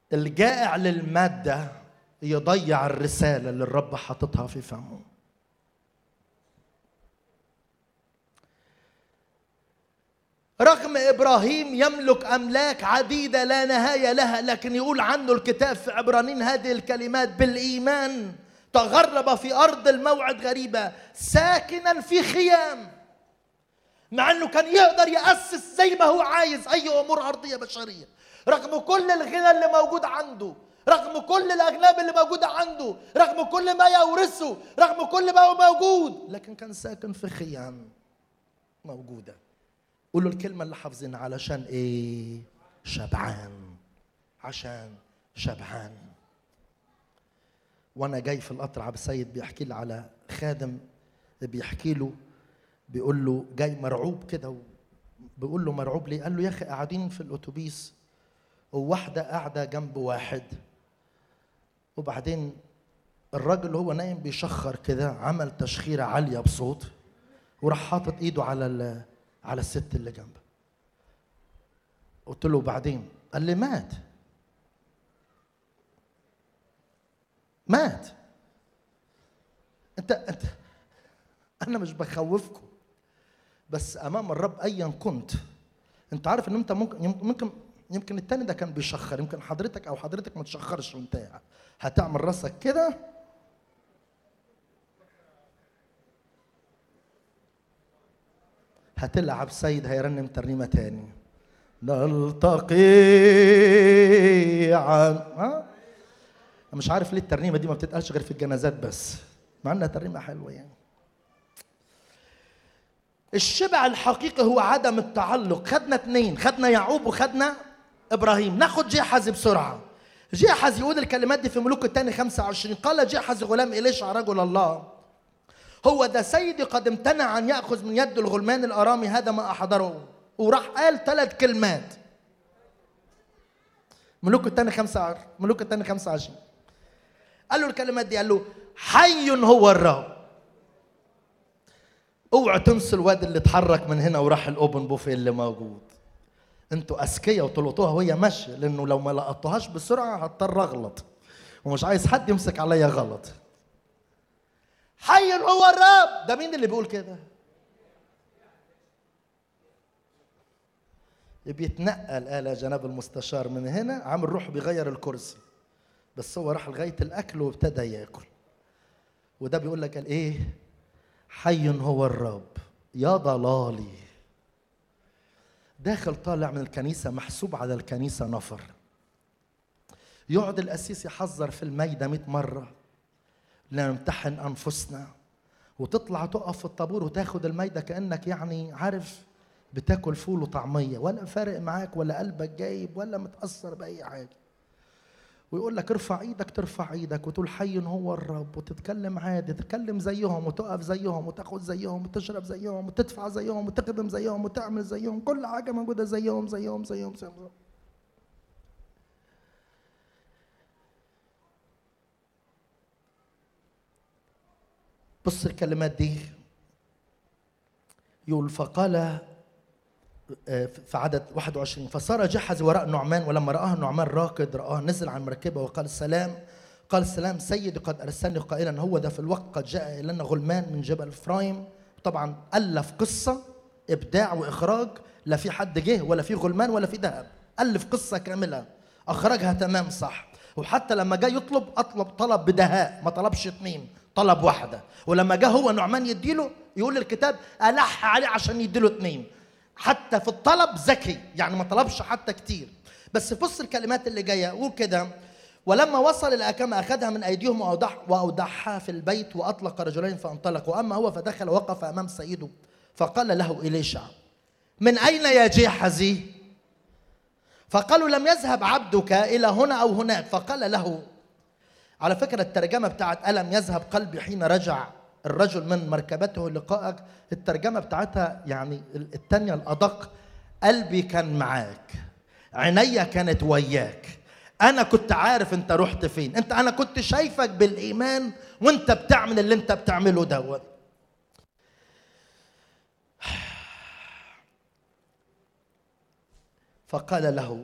الجائع للمادة يضيع الرسالة اللي الرب حاططها في فمه رغم ابراهيم يملك املاك عديده لا نهايه لها لكن يقول عنه الكتاب في عبرانيين هذه الكلمات بالايمان تغرب في ارض الموعد غريبه ساكنا في خيام مع انه كان يقدر ياسس زي ما هو عايز اي امور ارضيه بشريه رغم كل الغنى اللي موجود عنده رغم كل الاجناب اللي موجوده عنده رغم كل ما يورثه رغم كل ما هو موجود لكن كان ساكن في خيام موجوده قولوا الكلمة اللي حافظينها علشان ايه؟ شبعان عشان شبعان وانا جاي في القطر عبد السيد بيحكي لي على خادم بيحكي له بيقول له جاي مرعوب كده بيقول له مرعوب ليه؟ قال له يا اخي قاعدين في الاتوبيس وواحدة قاعدة جنب واحد وبعدين الراجل اللي هو نايم بيشخر كده عمل تشخيرة عالية بصوت وراح حاطط ايده على على الست اللي جنبه قلت له بعدين قال لي مات مات انت انت انا مش بخوفكم بس امام الرب ايا كنت انت عارف ان انت ممكن ممكن يمكن التاني ده كان بيشخر يمكن حضرتك او حضرتك ما تشخرش وانت هتعمل راسك كده هتلعب سيد هيرنم ترنيمه تاني نلتقي عن ها مش عارف ليه الترنيمه دي ما بتتقالش غير في الجنازات بس مع انها ترنيمه حلوه يعني الشبع الحقيقي هو عدم التعلق خدنا اثنين خدنا يعقوب وخدنا ابراهيم ناخد جيحز بسرعه جيحز يقول الكلمات دي في ملوك الثاني 25 قال جيحز غلام إليشع رجل الله هو ده سيدي قد امتنع أن يأخذ من يد الغلمان الأرامي هذا ما أحضره وراح قال ثلاث كلمات ملوك الثاني خمسة ملوك الثاني خمسة عشرين قال له الكلمات دي قال له حي هو الرب اوعى تنسوا الواد اللي اتحرك من هنا وراح الاوبن بوفيه اللي موجود انتوا اذكياء وطلقتوها وهي ماشيه لانه لو ما لقطتوهاش بسرعه هضطر اغلط ومش عايز حد يمسك عليا غلط حي هو الرب ده مين اللي بيقول كده بيتنقل قال يا جناب المستشار من هنا عامل روح بيغير الكرسي بس هو راح لغايه الاكل وابتدى ياكل وده بيقول لك قال ايه حي هو الرب يا ضلالي داخل طالع من الكنيسه محسوب على الكنيسه نفر يقعد القسيس يحذر في الميدة 100 مرة لنمتحن أنفسنا وتطلع تقف في الطابور وتاخد الميدة كأنك يعني عارف بتاكل فول وطعمية ولا فارق معاك ولا قلبك جايب ولا متأثر بأي حاجة ويقول لك ارفع ايدك ترفع ايدك وتقول حي هو الرب وتتكلم عادي تتكلم زيهم وتقف زيهم وتاخد زيهم وتشرب زيهم وتدفع زيهم وتخدم زيهم وتعمل زيهم كل حاجه موجوده زيهم زيهم زيهم, زيهم. زيهم. بص الكلمات دي يقول فقال في عدد 21 فصار جحز وراء نعمان ولما رآه نعمان راكد رآه نزل عن مركبه وقال السلام قال السلام سيدي قد أرسلني قائلا هو ده في الوقت قد جاء إلينا غلمان من جبل إفرايم طبعا ألف قصة إبداع وإخراج لا في حد جه ولا في غلمان ولا في ذهب ألف قصة كاملة أخرجها تمام صح وحتى لما جاء يطلب أطلب طلب بدهاء ما طلبش اتنين طلب واحدة ولما جاء هو نعمان يديله يقول الكتاب ألح عليه عشان يديله اتنين حتى في الطلب ذكي يعني ما طلبش حتى كتير بس بص الكلمات اللي جايه قول كده ولما وصل الى اكام اخذها من ايديهم واودع واودعها في البيت واطلق رجلين فانطلق واما هو فدخل وقف امام سيده فقال له اليشع من اين يا جيحزي فقالوا لم يذهب عبدك الى هنا او هناك فقال له على فكره الترجمه بتاعت الم يذهب قلبي حين رجع الرجل من مركبته لقائك الترجمة بتاعتها يعني التانية الأدق قلبي كان معاك عينيا كانت وياك أنا كنت عارف أنت رحت فين أنت أنا كنت شايفك بالإيمان وأنت بتعمل اللي أنت بتعمله دوت فقال له